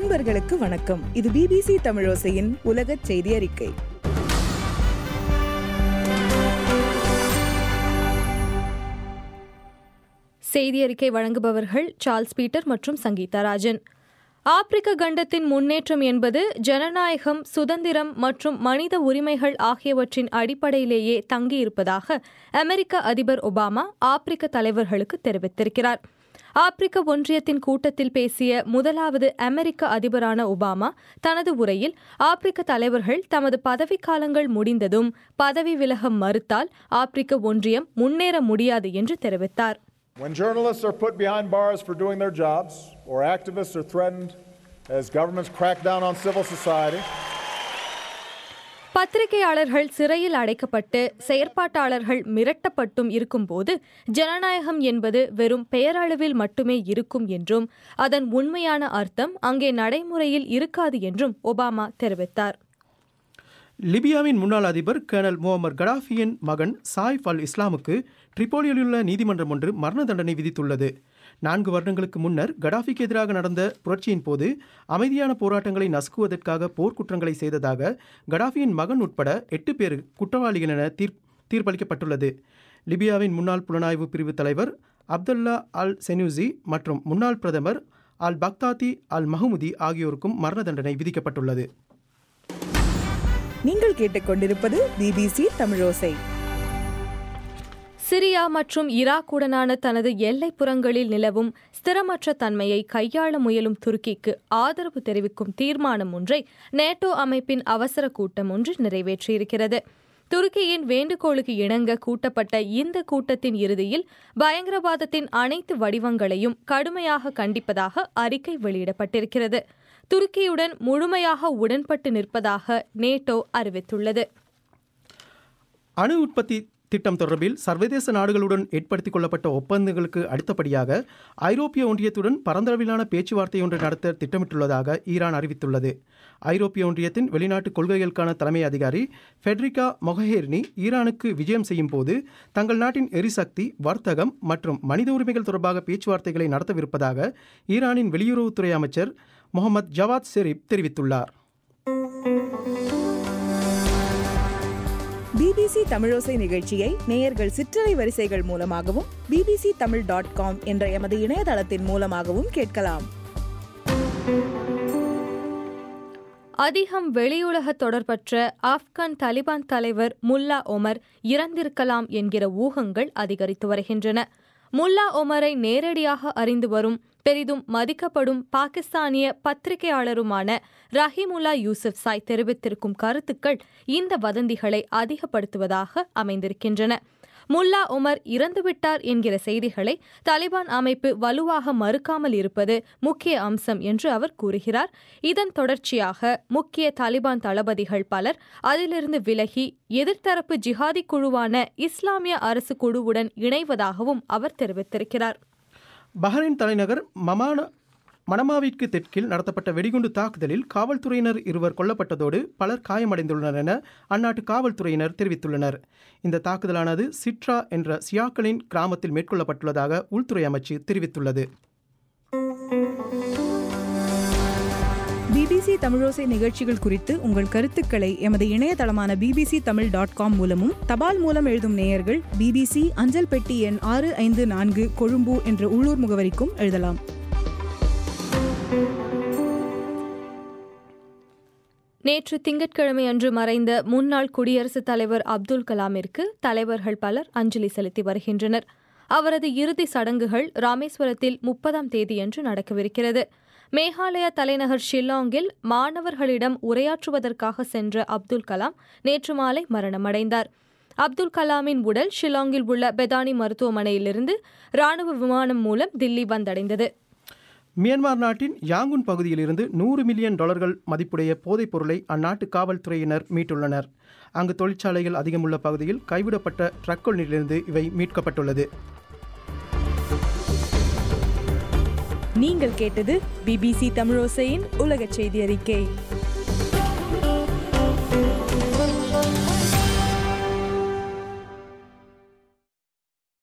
அன்பர்களுக்கு வணக்கம் இது பிபிசி தமிழோசையின் உலகச் செய்தி அறிக்கை செய்தி அறிக்கை வழங்குபவர்கள் சார்ல்ஸ் பீட்டர் மற்றும் சங்கீதா ராஜன் ஆப்பிரிக்க கண்டத்தின் முன்னேற்றம் என்பது ஜனநாயகம் சுதந்திரம் மற்றும் மனித உரிமைகள் ஆகியவற்றின் அடிப்படையிலேயே தங்கியிருப்பதாக அமெரிக்க அதிபர் ஒபாமா ஆப்பிரிக்க தலைவர்களுக்கு தெரிவித்திருக்கிறார் ஆப்பிரிக்க ஒன்றியத்தின் கூட்டத்தில் பேசிய முதலாவது அமெரிக்க அதிபரான ஒபாமா தனது உரையில் ஆப்பிரிக்க தலைவர்கள் தமது பதவிக்காலங்கள் முடிந்ததும் பதவி விலக மறுத்தால் ஆப்பிரிக்க ஒன்றியம் முன்னேற முடியாது என்று தெரிவித்தார் When journalists are put behind bars for doing their jobs, or activists are threatened as governments crack down on civil society, பத்திரிகையாளர்கள் சிறையில் அடைக்கப்பட்டு செயற்பாட்டாளர்கள் மிரட்டப்பட்டும் இருக்கும்போது ஜனநாயகம் என்பது வெறும் பெயரளவில் மட்டுமே இருக்கும் என்றும் அதன் உண்மையான அர்த்தம் அங்கே நடைமுறையில் இருக்காது என்றும் ஒபாமா தெரிவித்தார் லிபியாவின் முன்னாள் அதிபர் கர்னல் முகமது கடாஃபியின் மகன் சாய்ஃப் அல் இஸ்லாமுக்கு ட்ரிபோலியிலுள்ள நீதிமன்றம் ஒன்று மரண தண்டனை விதித்துள்ளது நான்கு வருடங்களுக்கு முன்னர் கடாஃபிக்கு எதிராக நடந்த புரட்சியின் போது அமைதியான போராட்டங்களை நசுக்குவதற்காக போர்க்குற்றங்களை செய்ததாக கடாஃபியின் மகன் உட்பட எட்டு பேர் குற்றவாளிகள் என தீர் தீர்ப்பளிக்கப்பட்டுள்ளது லிபியாவின் முன்னாள் புலனாய்வு பிரிவு தலைவர் அப்துல்லா அல் செனூசி மற்றும் முன்னாள் பிரதமர் அல் பக்தாதி அல் மஹமுதி ஆகியோருக்கும் மரண தண்டனை விதிக்கப்பட்டுள்ளது நீங்கள் கேட்டுக்கொண்டிருப்பது பிபிசி தமிழோசை சிரியா மற்றும் ஈராக்குடனான தனது எல்லைப்புறங்களில் நிலவும் ஸ்திரமற்ற தன்மையை கையாள முயலும் துருக்கிக்கு ஆதரவு தெரிவிக்கும் தீர்மானம் ஒன்றை நேட்டோ அமைப்பின் அவசர கூட்டம் ஒன்று நிறைவேற்றியிருக்கிறது துருக்கியின் வேண்டுகோளுக்கு இணங்க கூட்டப்பட்ட இந்த கூட்டத்தின் இறுதியில் பயங்கரவாதத்தின் அனைத்து வடிவங்களையும் கடுமையாக கண்டிப்பதாக அறிக்கை வெளியிடப்பட்டிருக்கிறது துருக்கியுடன் முழுமையாக உடன்பட்டு நிற்பதாக நேட்டோ அறிவித்துள்ளது அணு உற்பத்தி திட்டம் தொடர்பில் சர்வதேச நாடுகளுடன் ஏற்படுத்திக் கொள்ளப்பட்ட ஒப்பந்தங்களுக்கு அடுத்தபடியாக ஐரோப்பிய ஒன்றியத்துடன் பரந்தளவிலான பேச்சுவார்த்தை ஒன்று நடத்த திட்டமிட்டுள்ளதாக ஈரான் அறிவித்துள்ளது ஐரோப்பிய ஒன்றியத்தின் வெளிநாட்டு கொள்கைகளுக்கான தலைமை அதிகாரி ஃபெட்ரிகா மொஹேர்னி ஈரானுக்கு விஜயம் செய்யும் போது தங்கள் நாட்டின் எரிசக்தி வர்த்தகம் மற்றும் மனித உரிமைகள் தொடர்பாக பேச்சுவார்த்தைகளை நடத்தவிருப்பதாக ஈரானின் வெளியுறவுத்துறை அமைச்சர் முகமது ஜவாத் ஷெரீப் தெரிவித்துள்ளார் பிபிசி தமிழோசை நிகழ்ச்சியை நேயர்கள் சிற்றலை வரிசைகள் மூலமாகவும் பிபிசி தமிழ் டாட் காம் என்ற எமது இணையதளத்தின் மூலமாகவும் கேட்கலாம் அதிகம் வெளியுலக தொடர்பற்ற ஆப்கான் தலிபான் தலைவர் முல்லா ஒமர் இறந்திருக்கலாம் என்கிற ஊகங்கள் அதிகரித்து வருகின்றன முல்லா ஒமரை நேரடியாக அறிந்து வரும் பெரிதும் மதிக்கப்படும் பாகிஸ்தானிய பத்திரிகையாளருமான ரஹிமுல்லா யூசுப் சாய் தெரிவித்திருக்கும் கருத்துக்கள் இந்த வதந்திகளை அதிகப்படுத்துவதாக அமைந்திருக்கின்றன முல்லா உமர் இறந்துவிட்டார் என்கிற செய்திகளை தாலிபான் அமைப்பு வலுவாக மறுக்காமல் இருப்பது முக்கிய அம்சம் என்று அவர் கூறுகிறார் இதன் தொடர்ச்சியாக முக்கிய தாலிபான் தளபதிகள் பலர் அதிலிருந்து விலகி எதிர்த்தரப்பு ஜிஹாதி குழுவான இஸ்லாமிய அரசு குழுவுடன் இணைவதாகவும் அவர் தெரிவித்திருக்கிறார் பஹ்ரைன் தலைநகர் மமான மணமாவிற்கு தெற்கில் நடத்தப்பட்ட வெடிகுண்டு தாக்குதலில் காவல்துறையினர் இருவர் கொல்லப்பட்டதோடு பலர் காயமடைந்துள்ளனர் என அந்நாட்டு காவல்துறையினர் தெரிவித்துள்ளனர் இந்த தாக்குதலானது சிட்ரா என்ற சியாக்களின் கிராமத்தில் மேற்கொள்ளப்பட்டுள்ளதாக உள்துறை அமைச்சு தெரிவித்துள்ளது பிபிசி தமிழோசை நிகழ்ச்சிகள் குறித்து உங்கள் கருத்துக்களை எமது இணையதளமான பிபிசி தமிழ் டாட் காம் மூலமும் தபால் மூலம் எழுதும் நேயர்கள் பிபிசி அஞ்சல் பெட்டி எண் ஆறு ஐந்து நான்கு கொழும்பு என்ற உள்ளூர் முகவரிக்கும் எழுதலாம் நேற்று திங்கட்கிழமை அன்று மறைந்த முன்னாள் குடியரசுத் தலைவர் அப்துல் கலாமிற்கு தலைவர்கள் பலர் அஞ்சலி செலுத்தி வருகின்றனர் அவரது இறுதி சடங்குகள் ராமேஸ்வரத்தில் முப்பதாம் தேதியன்று நடக்கவிருக்கிறது மேகாலயா தலைநகர் ஷில்லாங்கில் மாணவர்களிடம் உரையாற்றுவதற்காக சென்ற அப்துல் கலாம் நேற்று மாலை மரணமடைந்தார் அப்துல் கலாமின் உடல் ஷில்லாங்கில் உள்ள பெதானி மருத்துவமனையிலிருந்து ராணுவ விமானம் மூலம் தில்லி வந்தடைந்தது மியான்மர் நாட்டின் யாங்குன் பகுதியிலிருந்து நூறு மில்லியன் டாலர்கள் மதிப்புடைய போதைப் பொருளை அந்நாட்டு காவல்துறையினர் மீட்டுள்ளனர் அங்கு தொழிற்சாலைகள் அதிகமுள்ள பகுதியில் கைவிடப்பட்ட ட்ரக்கொன்றிலிருந்து இவை மீட்கப்பட்டுள்ளது நீங்கள் கேட்டது பிபிசி தமிழோசையின் உலகச் செய்தி அறிக்கை